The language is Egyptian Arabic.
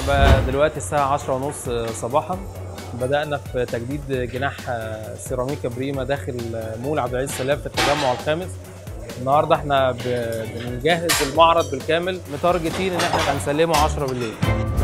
بقى دلوقتي الساعة عشرة ونص صباحا بدأنا في تجديد جناح سيراميكا بريما داخل مول عبد العزيز سلام في التجمع الخامس النهارده احنا ب- بنجهز المعرض بالكامل متارجتين ان احنا هنسلمه 10 بالليل